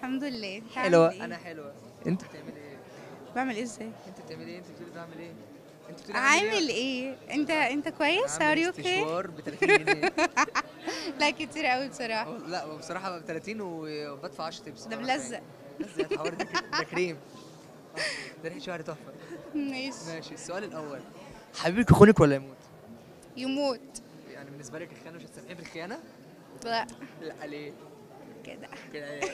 الحمد لله انت حلوه عامل إيه؟ انا حلوه انت بتعملي ايه بعمل ايه ازاي انت بتعملي ايه انت بتقولي بعمل ايه انت بتقولي أعمل عامل ايه انت انت كويس عامل ار يو اوكي استشوار ب 30 جنيه لا كتير قوي بصراحه أو- لا بصراحه ب 30 وبدفع 10 تبس ده ملزق ملزق يا حوار ده ده كريم ده ريحه شعر تحفه ماشي ماشي السؤال الاول حبيبك يخونك ولا يموت؟ يموت يعني بالنسبه لك الخيانه مش هتسامحيه في الخيانه؟ لا لا ليه؟ كده كده ايه؟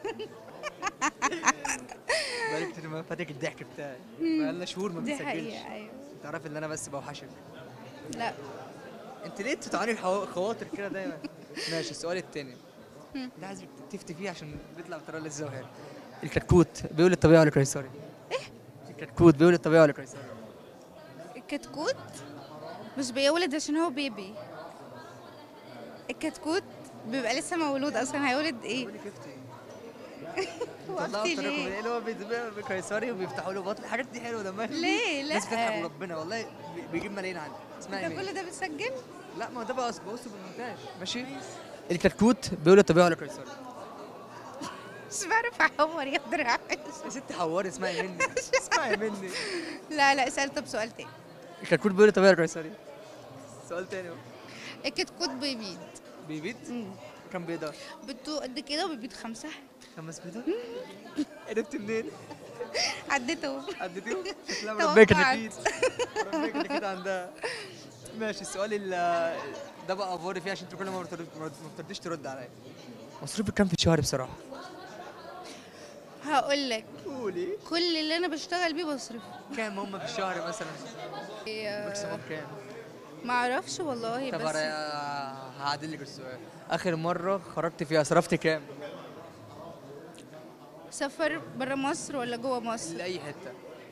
بقالي كتير ما فاتك الضحك بتاعي بقالنا شهور ما دي بنسجلش حقيقه ايوه تعرف ان انا بس بوحشك لا انت ليه بتطعني الحوا- خواطر كده دايما ماشي السؤال التاني هم. ده عايزك تفتي فيه عشان بيطلع بطريقه لذيذه وحلوه الكتكوت بيقول الطبيعي ولا قيصري؟ ايه؟ الكتكوت بيقول الطبيعي ولا قيصري؟ الكتكوت مش بيولد عشان هو بيبي الكتكوت بيبقى لسه مولود اصلا هيولد ايه بيقول لك افتي وقفتي طلعوا بطريقه ليه كوميدية، اللي هو بيتباع بقيصري وبيفتحوا له بطن الحاجات دي حلوه دمها خفيف. ليه الناس بتضحك لا وربنا والله بي- بيجيب ملايين عندي اسمعي انت مين كل ده بتسجل لا ما هو ده بقى بص بالمونتاج ماشي الكتكوت بيقول الطبيعي ولا قيصري؟ مش بعرف احور يا عبد الرحمن يا ست حوري اسمعي مني اسمعي مني لا لا اسال طب سؤال تاني الكتكوت بيقول الطبيعي ولا قيصري؟ سؤال تاني اهو الكتكوت بيبيض بيبيض مم. كم بيضة؟ بيضته قد كده وبيبيض خمسة خمس بيضات؟ عرفت منين؟ عديته عديتيهم؟ شكلها توقعت. مربية كتاكيت مربية كتاكيت عندها ماشي السؤال ال- ده بقى افوري فيه عشان انت كل ما بترد- ما بترديش ترد عليا مصروفك كام في الشهر بصراحة؟ هقول لك قولي كل اللي انا بشتغل بيه بصرفه كام هم في الشهر مثلا؟ إيه، ماكسيموم كام؟ ما اعرفش والله طب بس أنا هعدل لك السؤال آخر مرة خرجت فيها صرفت كام؟ سفر بره مصر ولا جوه مصر لأي حتة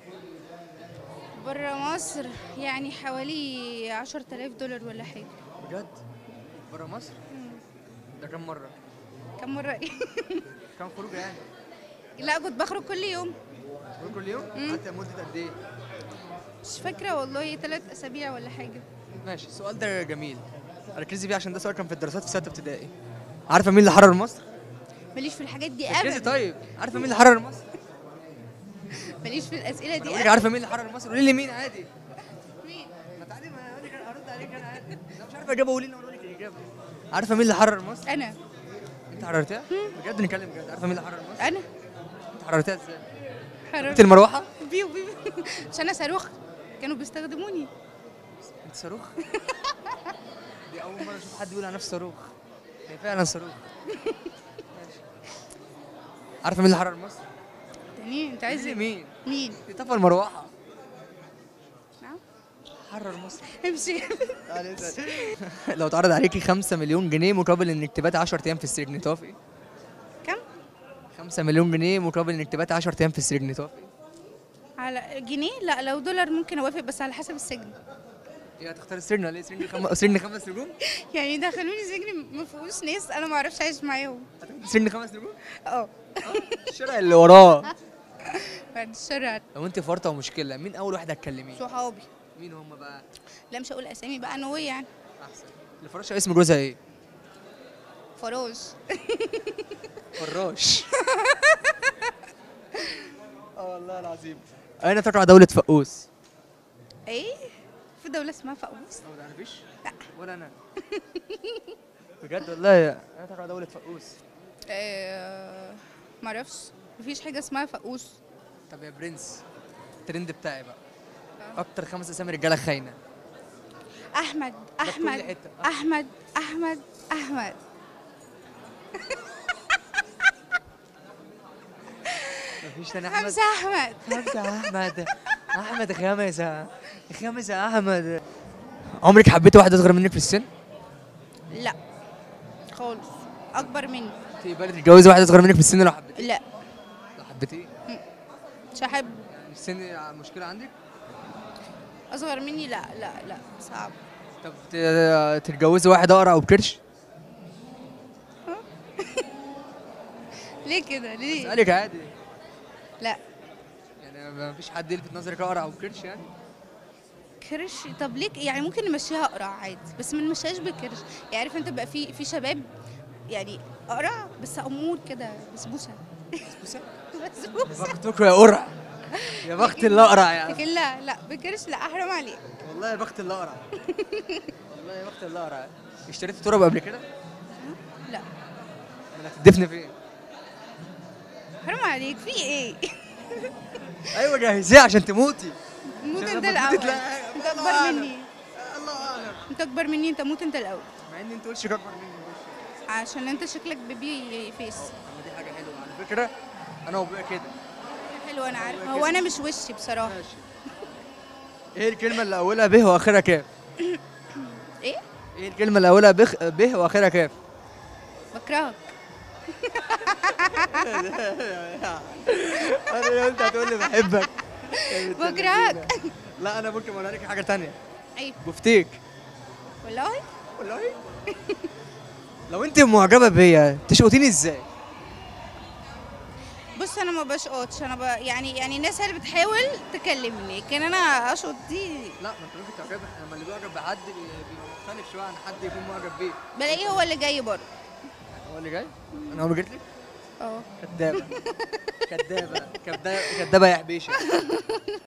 بره مصر يعني حوالي 10000 دولار ولا حاجة بجد؟ برا مصر؟ ده كام مرة؟ كم مرة ايه كام خروجة يعني؟ لا كنت بخرج كل يوم خروج كل يوم؟ قعدت مدة قد إيه؟ مش فاكرة والله ثلاث أسابيع ولا حاجة ماشي السؤال ده جميل ركزي فيه عشان ده سؤال كان في الدراسات في سته ابتدائي عارفه مين اللي حرر مصر؟ ماليش في الحاجات دي ركزي أبدا طيب عارفه مين اللي حرر مصر؟ ماليش في الأسئلة انا دي بقول لك أبدا عارفه مين اللي حرر مصر؟ قولي لي مين عادي مين؟ ما تعالي ما اقول لك انا هرد عليك انا عادي انا مش عارفه اجابه قولي لي اقول لك الاجابه عارفه مين اللي حرر مصر؟ أنا انت حررتها؟ بجد نتكلم بجد عارفه مين اللي حرر مصر؟ أنا انت حررتها ازاي؟ حرام انت المروحه؟ بيو بيو مش أنا صاروخ كانوا بيستخدموني انت صاروخ؟ دي اول مره اشوف حد يقول على نفسه صاروخ هي فعلا صاروخ ماشي. عارفه مين اللي حرر مصر؟ تاني أنت عايز قولي لي إيه؟ مين؟ مين؟ دي طفى المروحه نعم حرر مصر امشي لو اتعرض عليكي 5 مليون جنيه مقابل انك تباتي 10 ايام في السجن توافقي؟ كم؟ 5 مليون جنيه مقابل انك تباتي 10 ايام في السجن توافقي؟ على جنيه لا لو دولار ممكن اوافق بس على حسب السجن ايه هتختار السجن ولا ايه؟ سجن خم... سجن خمس نجوم؟ يعني دخلوني سجن ما فيهوش ناس انا ما اعرفش اعيش معاهم هتاخدي سجن خمس نجوم؟ اه الشارع اللي وراه بعد الشر لو انت فرطه ومشكله مين اول واحده هتكلميه؟ صحابي مين هم بقى؟ لا مش هقول اسامي بقى انا وهي يعني احسن الفراشه اسم جوزها ايه؟ فراش فراش اه والله العظيم اين تقع دولة فقوس؟ ايه في دولة اسمها فقوس ما تعرفيش؟ لا. ولا انا بجد والله اين تقع دولة فقوس؟ آه ما اعرفش مفيش حاجة اسمها فقوس طب يا برنس الترند بتاعي بقى اكتر خمس اسامي رجاله خاينه احمد في كل احمد حتة. احمد احمد احمد مفيش تاني احمد حمزة احمد خمسة احمد احمد خمسة خمسة احمد عمرك حبيتي واحد اصغر منك في السن؟ لا خالص اكبر مني تقبلي تتجوزي واحد اصغر منك في السن لو حبيتي لا لو حبيتي مش هحب يعني السن مشكلة عندك؟ اصغر مني لا لا لا صعب طب ت- تتجوزي واحد اقرع او بكرش؟ ليه كده ليه اسالك عادي لا يعني ما فيش حد يلفت نظرك اقرع او بكرش يعني؟ كرش طب ليه يعني ممكن نمشيها اقرع عادي بس ما نمشيهاش بكرش يعني عارف انت بقى في في شباب يعني اقرع بس امور كده بسبوسه بسبوسه بختكوا يا قرع يا بخت اللي اقرع يا لكن لا لا بكرش لا حرام عليك والله يا بخت اللي اقرع والله يا بخت اللي اقرع اشتريت تراب قبل كده؟ لا امال هتدفن فين؟ حرام عليك في ايه ايوه جهزيه عشان تموتي موت عشان انت لما الاول تموتي تلاقي- انت الله اكبر أعلم. مني الله اعلم انت اكبر مني انت موت انت الاول مع ان انت وشك اكبر مني عشان انت شكلك بيبي فيس أما دي حاجه حلوه على فكره انا وابويا كده حلو انا عارفه هو انا مش وشي بصراحه ماشي ايه الكلمه اللي اولها ب واخرها كاف ايه ايه الكلمه اللي اولها بخ ب واخرها كاف بكرهك انا انت هتقول لي بحبك بكرهك لا انا ممكن اقول لك حاجه تانية ايه بفتيك والله والله لو انت معجبه بيا تشقطيني ازاي بص انا ما بشقطش انا ب... يعني يعني الناس هي اللي بتحاول تكلمني لكن انا اشقط دي لا ما انت ممكن تعجب لما اللي بيعجب بحد بي- بيبقى مختلف شويه عن حد يكون معجب بيه بلاقيه هو اللي جاي برضه هو اللي جاي انا هو اللي جيت لك اه كدابه كدابه كدابه كدابه يا حبيشه